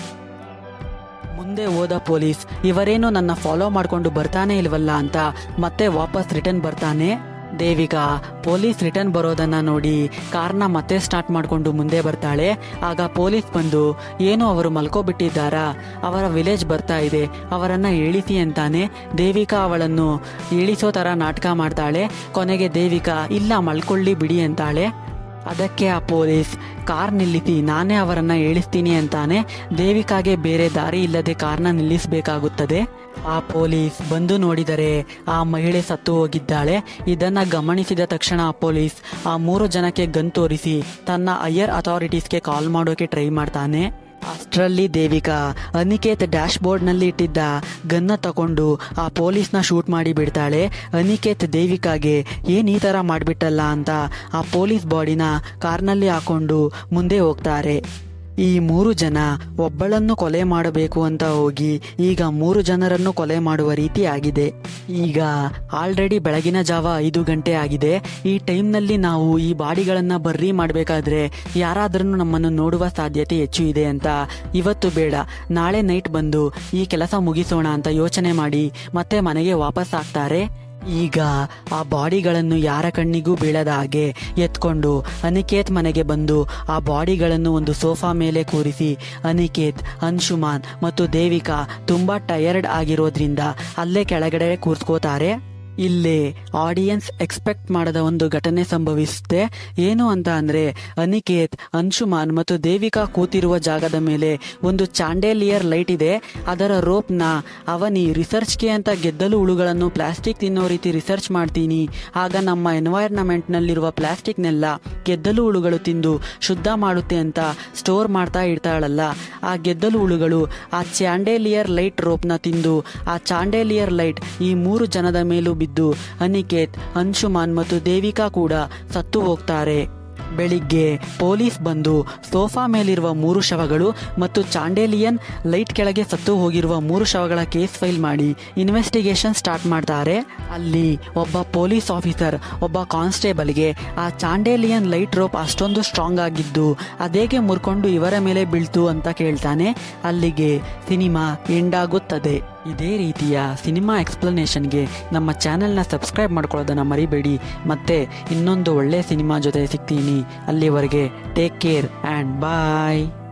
ಮುಂದೆ ಹೋದ ಪೊಲೀಸ್ ಇವರೇನು ನನ್ನ ಫಾಲೋ ಮಾಡ್ಕೊಂಡು ಬರ್ತಾನೆ ಇಲ್ವಲ್ಲ ಅಂತ ಮತ್ತೆ ವಾಪಸ್ ರಿಟರ್ನ್ ಬರ್ತಾನೆ ದೇವಿಕಾ ಪೊಲೀಸ್ ರಿಟರ್ನ್ ಬರೋದನ್ನ ನೋಡಿ ಕಾರ್ನ ಮತ್ತೆ ಸ್ಟಾರ್ಟ್ ಮಾಡಿಕೊಂಡು ಮುಂದೆ ಬರ್ತಾಳೆ ಆಗ ಪೊಲೀಸ್ ಬಂದು ಏನು ಅವರು ಮಲ್ಕೋಬಿಟ್ಟಿದ್ದಾರಾ ಅವರ ವಿಲೇಜ್ ಬರ್ತಾ ಇದೆ ಅವರನ್ನ ಇಳಿಸಿ ಅಂತಾನೆ ದೇವಿಕಾ ಅವಳನ್ನು ಇಳಿಸೋ ತರ ನಾಟಕ ಮಾಡ್ತಾಳೆ ಕೊನೆಗೆ ದೇವಿಕಾ ಇಲ್ಲ ಮಲ್ಕೊಳ್ಳಿ ಬಿಡಿ ಅಂತಾಳೆ ಅದಕ್ಕೆ ಆ ಪೊಲೀಸ್ ಕಾರ್ ನಿಲ್ಲಿಸಿ ನಾನೇ ಅವರನ್ನ ಏಳಿಸ್ತೀನಿ ಅಂತಾನೆ ದೇವಿಕಾಗೆ ಬೇರೆ ದಾರಿ ಇಲ್ಲದೆ ಕಾರ್ನ ನಿಲ್ಲಿಸಬೇಕಾಗುತ್ತದೆ ಆ ಪೊಲೀಸ್ ಬಂದು ನೋಡಿದರೆ ಆ ಮಹಿಳೆ ಸತ್ತು ಹೋಗಿದ್ದಾಳೆ ಇದನ್ನ ಗಮನಿಸಿದ ತಕ್ಷಣ ಆ ಪೊಲೀಸ್ ಆ ಮೂರು ಜನಕ್ಕೆ ಗನ್ ತೋರಿಸಿ ತನ್ನ ಹೈಯರ್ ಅಥಾರಿಟೀಸ್ಗೆ ಕಾಲ್ ಮಾಡೋಕೆ ಟ್ರೈ ಮಾಡ್ತಾನೆ ಅಷ್ಟರಲ್ಲಿ ದೇವಿಕಾ ಅನಿಕೇತ್ ಡ್ಯಾಶ್ ಬೋರ್ಡ್ನಲ್ಲಿ ಇಟ್ಟಿದ್ದ ಗನ್ನ ತಕೊಂಡು ಆ ಪೊಲೀಸ್ನ ಶೂಟ್ ಮಾಡಿ ಬಿಡ್ತಾಳೆ ಅನಿಕೇತ್ ದೇವಿಕಾಗೆ ಏನ್ ಈ ಥರ ಮಾಡಿಬಿಟ್ಟಲ್ಲ ಅಂತ ಆ ಪೊಲೀಸ್ ಬಾಡಿನ ಕಾರ್ನಲ್ಲಿ ಹಾಕೊಂಡು ಮುಂದೆ ಹೋಗ್ತಾರೆ ಈ ಮೂರು ಜನ ಒಬ್ಬಳನ್ನು ಕೊಲೆ ಮಾಡಬೇಕು ಅಂತ ಹೋಗಿ ಈಗ ಮೂರು ಜನರನ್ನು ಕೊಲೆ ಮಾಡುವ ರೀತಿ ಆಗಿದೆ ಈಗ ಆಲ್ರೆಡಿ ಬೆಳಗಿನ ಜಾವ ಐದು ಗಂಟೆ ಆಗಿದೆ ಈ ಟೈಮ್ನಲ್ಲಿ ನಾವು ಈ ಬಾಡಿಗಳನ್ನ ಬರ್ರಿ ಮಾಡಬೇಕಾದ್ರೆ ಯಾರಾದ್ರೂ ನಮ್ಮನ್ನು ನೋಡುವ ಸಾಧ್ಯತೆ ಹೆಚ್ಚು ಇದೆ ಅಂತ ಇವತ್ತು ಬೇಡ ನಾಳೆ ನೈಟ್ ಬಂದು ಈ ಕೆಲಸ ಮುಗಿಸೋಣ ಅಂತ ಯೋಚನೆ ಮಾಡಿ ಮತ್ತೆ ಮನೆಗೆ ವಾಪಸ್ ಆಗ್ತಾರೆ ಈಗ ಆ ಬಾಡಿಗಳನ್ನು ಯಾರ ಕಣ್ಣಿಗೂ ಬೀಳದ ಹಾಗೆ ಎತ್ಕೊಂಡು ಅನಿಕೇತ್ ಮನೆಗೆ ಬಂದು ಆ ಬಾಡಿಗಳನ್ನು ಒಂದು ಸೋಫಾ ಮೇಲೆ ಕೂರಿಸಿ ಅನಿಕೇತ್ ಅನ್ಶುಮಾನ್ ಮತ್ತು ದೇವಿಕಾ ತುಂಬಾ ಟಯರ್ಡ್ ಆಗಿರೋದ್ರಿಂದ ಅಲ್ಲೇ ಕೆಳಗಡೆ ಕೂರ್ಸ್ಕೋತಾರೆ ಇಲ್ಲಿ ಆಡಿಯನ್ಸ್ ಎಕ್ಸ್ಪೆಕ್ಟ್ ಮಾಡದ ಒಂದು ಘಟನೆ ಸಂಭವಿಸುತ್ತೆ ಏನು ಅಂತ ಅಂದ್ರೆ ಅನಿಕೇತ್ ಅನ್ಶುಮಾನ್ ಮತ್ತು ದೇವಿಕಾ ಕೂತಿರುವ ಜಾಗದ ಮೇಲೆ ಒಂದು ಚಾಂಡೇಲಿಯರ್ ಲೈಟ್ ಇದೆ ಅದರ ರೋಪ್ನ ಅವನಿ ರಿಸರ್ಚ್ಗೆ ಅಂತ ಗೆದ್ದಲು ಹುಳುಗಳನ್ನು ಪ್ಲಾಸ್ಟಿಕ್ ತಿನ್ನೋ ರೀತಿ ರಿಸರ್ಚ್ ಮಾಡ್ತೀನಿ ಆಗ ನಮ್ಮ ಎನ್ವೈರ್ನಮೆಂಟ್ನಲ್ಲಿರುವ ಪ್ಲಾಸ್ಟಿಕ್ನೆಲ್ಲ ಗೆದ್ದಲು ಹುಳುಗಳು ತಿಂದು ಶುದ್ಧ ಮಾಡುತ್ತೆ ಅಂತ ಸ್ಟೋರ್ ಮಾಡ್ತಾ ಇರ್ತಾಳಲ್ಲ ಆ ಗೆದ್ದಲು ಹುಳುಗಳು ಆ ಚಾಂಡೇಲಿಯರ್ ಲೈಟ್ ರೋಪ್ನ ತಿಂದು ಆ ಚಾಂಡೇಲಿಯರ್ ಲೈಟ್ ಈ ಮೂರು ಜನದ ಮೇಲೂ ಬಿದ್ದು ಅನಿಕೇತ್ ಅನ್ಶುಮಾನ್ ಮತ್ತು ದೇವಿಕಾ ಕೂಡ ಸತ್ತು ಹೋಗ್ತಾರೆ ಬೆಳಿಗ್ಗೆ ಪೊಲೀಸ್ ಬಂದು ಸೋಫಾ ಮೇಲಿರುವ ಮೂರು ಶವಗಳು ಮತ್ತು ಚಾಂಡೇಲಿಯನ್ ಲೈಟ್ ಕೆಳಗೆ ಸತ್ತು ಹೋಗಿರುವ ಮೂರು ಶವಗಳ ಕೇಸ್ ಫೈಲ್ ಮಾಡಿ ಇನ್ವೆಸ್ಟಿಗೇಷನ್ ಸ್ಟಾರ್ಟ್ ಮಾಡ್ತಾರೆ ಅಲ್ಲಿ ಒಬ್ಬ ಪೊಲೀಸ್ ಆಫೀಸರ್ ಒಬ್ಬ ಕಾನ್ಸ್ಟೇಬಲ್ಗೆ ಆ ಚಾಂಡೇಲಿಯನ್ ಲೈಟ್ ರೋಪ್ ಅಷ್ಟೊಂದು ಸ್ಟ್ರಾಂಗ್ ಆಗಿದ್ದು ಅದೇಗೆ ಮುರ್ಕೊಂಡು ಇವರ ಮೇಲೆ ಬೀಳ್ತು ಅಂತ ಕೇಳ್ತಾನೆ ಅಲ್ಲಿಗೆ ಸಿನಿಮಾ ಎಂಡ್ ಆಗುತ್ತದೆ ಇದೇ ರೀತಿಯ ಸಿನಿಮಾ ಎಕ್ಸ್ಪ್ಲನೇಷನ್ಗೆ ನಮ್ಮ ಚಾನೆಲ್ನ ಸಬ್ಸ್ಕ್ರೈಬ್ ಮಾಡ್ಕೊಳ್ಳೋದನ್ನ ಮರಿಬೇಡಿ ಮತ್ತೆ ಇನ್ನೊಂದು ಒಳ್ಳೆ ಸಿನಿಮಾ ಜೊತೆ ಸಿಗ್ತೀನಿ ಅಲ್ಲಿವರೆಗೆ ಟೇಕ್ ಕೇರ್ ಆ್ಯಂಡ್ ಬಾಯ್